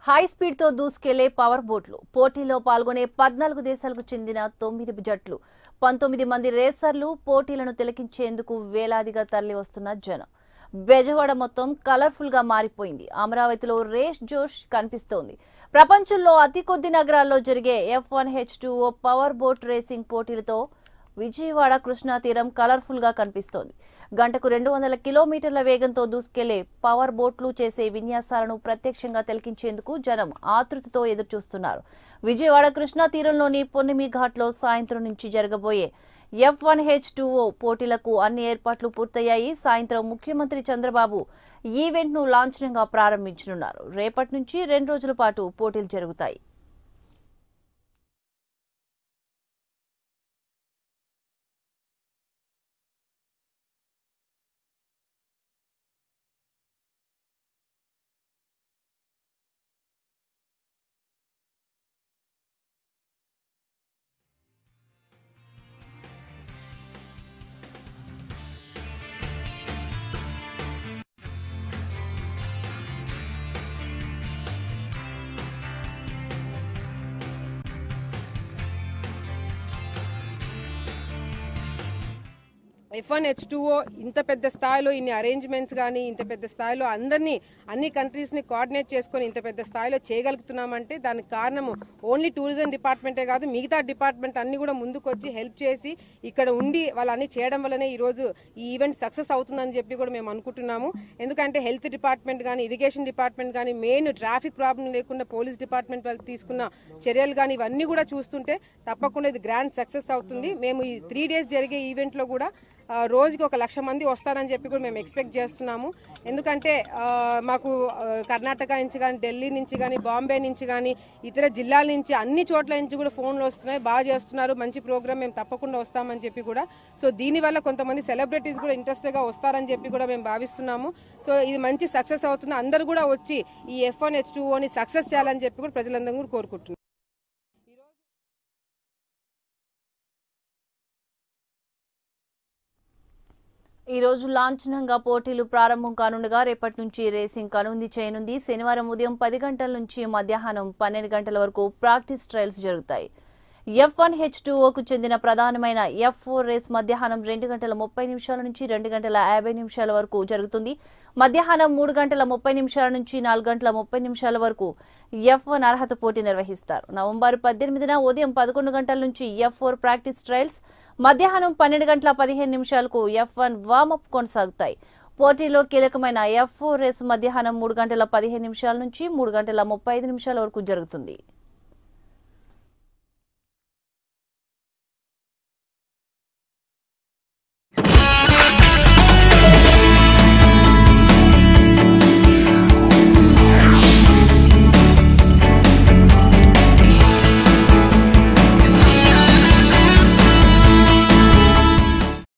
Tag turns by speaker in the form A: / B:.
A: high speed తో దూసుకెళ్లే power బోట్లు పోటీలో పాల్గొనే పద్నాలుగు దేశాలకు చెందిన తొమ్మిది జట్లు పంతొమ్మిది మంది రేసర్లు పోటీలను తిలకించేందుకు వేలాదిగా తరలి వస్తున్న జనం బెజవాడ మొత్తం కలర్ఫుల్ గా మారిపోయింది అమరావతిలో రేస్ జోష్ కనిపిస్తోంది ప్రపంచంలో అతి కొద్ది నగరాల్లో జరిగే F one H two O power boat racing పోటీలతో విజయవాడ కృష్ణా తీరం కలర్ఫుల్ గా కనిపిస్తోంది గంటకు రెండు వందల కిలోమీటర్ల వేగంతో దూసుకెళ్లే పవర్ బోట్లు చేసే విన్యాసాలను ప్రత్యక్షంగా తిలకించేందుకు జనం ఆతృతతో ఎదురుచూస్తున్నారు విజయవాడ కృష్ణా తీరంలోని పొన్నిమి ఘాట్లో సాయంత్రం నుంచి జరగబోయే ఎఫ్ వన్ హెచ్ టూఓ పోటీలకు అన్ని ఏర్పాట్లు పూర్తయ్యాయి సాయంత్రం ముఖ్యమంత్రి చంద్రబాబు ఈవెంట్ ను లాంఛనంగా ప్రారంభించనున్నారు రేపటి నుంచి రెండు రోజుల పాటు పోటీలు జరుగుతాయి
B: ఎఫ్ వన్ హెచ్ టూఓ ఇంత పెద్ద స్థాయిలో ఇన్ని అరేంజ్మెంట్స్ కానీ ఇంత పెద్ద స్థాయిలో అందరినీ అన్ని కంట్రీస్ని కోఆర్డినేట్ చేసుకొని ఇంత పెద్ద స్థాయిలో చేయగలుగుతున్నామంటే దానికి కారణము ఓన్లీ టూరిజం డిపార్ట్మెంటే కాదు మిగతా డిపార్ట్మెంట్ అన్ని కూడా ముందుకు వచ్చి హెల్ప్ చేసి ఇక్కడ ఉండి వాళ్ళన్నీ చేయడం వల్లనే ఈరోజు ఈ ఈవెంట్ సక్సెస్ అవుతుందని చెప్పి కూడా మేము అనుకుంటున్నాము ఎందుకంటే హెల్త్ డిపార్ట్మెంట్ కానీ ఇరిగేషన్ డిపార్ట్మెంట్ కానీ మెయిన్ ట్రాఫిక్ ప్రాబ్లం లేకుండా పోలీస్ డిపార్ట్మెంట్ వాళ్ళు తీసుకున్న చర్యలు కానీ ఇవన్నీ కూడా చూస్తుంటే తప్పకుండా ఇది గ్రాండ్ సక్సెస్ అవుతుంది మేము ఈ త్రీ డేస్ జరిగే ఈవెంట్లో కూడా ఆ, రోజుకి ఒక లక్ష మంది వస్తారని చెప్పి కూడా మేము ఎక్స్పెక్ట్ చేస్తున్నాము ఎందుకంటే ఆ, మాకు ఆ, కర్ణాటక నుంచి కానీ ఢిల్లీ నుంచి కానీ బాంబే నుంచి కానీ ఇతర జిల్లాల నుంచి అన్ని చోట్ల నుంచి కూడా ఫోన్లు వస్తున్నాయి బాగా చేస్తున్నారు మంచి ప్రోగ్రామ్ మేము తప్పకుండా వస్తామని చెప్పి కూడా సో దీనివల్ల కొంతమంది సెలబ్రిటీస్ కూడా ఇంట్రెస్ట్గా వస్తారని చెప్పి కూడా మేము భావిస్తున్నాము సో ఇది మంచి సక్సెస్ అవుతుంది అందరూ కూడా వచ్చి ఈ ఎఫ్ వన్ హెచ్ టూని సక్సెస్ చేయాలని చెప్పి కూడా ప్రజలందరూ కూడా కోరుకుంటున్నారు
A: ఈ రోజు లాంఛనంగా పోటీలు ప్రారంభం కానుండగా రేపటి నుంచి రేసింగ్ కనుంది చేయనుంది శనివారం ఉదయం పది గంటల నుంచి మధ్యాహ్నం పన్నెండు గంటల వరకు ప్రాక్టీస్ ట్రయల్స్ జరుగుతాయి ఎఫ్ వన్ హెచ్ టూఓకు చెందిన ప్రధానమైన ఎఫ్ ఫోర్ రేస్ మధ్యాహ్నం రెండు గంటల ముప్పై నిమిషాల నుంచి రెండు గంటల యాభై నిమిషాల వరకు జరుగుతుంది మధ్యాహ్నం మూడు గంటల ముప్పై నిమిషాల నుంచి నాలుగు గంటల ముప్పై నిమిషాల వరకు ఎఫ్ వన్ అర్హత పోటీ నిర్వహిస్తారు నవంబర్ పద్దెనిమిదిన ఉదయం పదకొండు గంటల నుంచి ఎఫ్ ఫోర్ ప్రాక్టీస్ ట్రయల్స్ మధ్యాహ్నం పన్నెండు గంటల పదిహేను నిమిషాలకు ఎఫ్ వన్ వార్మప్ కొనసాగుతాయి పోటీలో కీలకమైన ఎఫ్ ఫోర్ రేస్ మధ్యాహ్నం మూడు గంటల పదిహేను నిమిషాల నుంచి మూడు గంటల ముప్పై ఐదు నిమిషాల వరకు జరుగుతుంది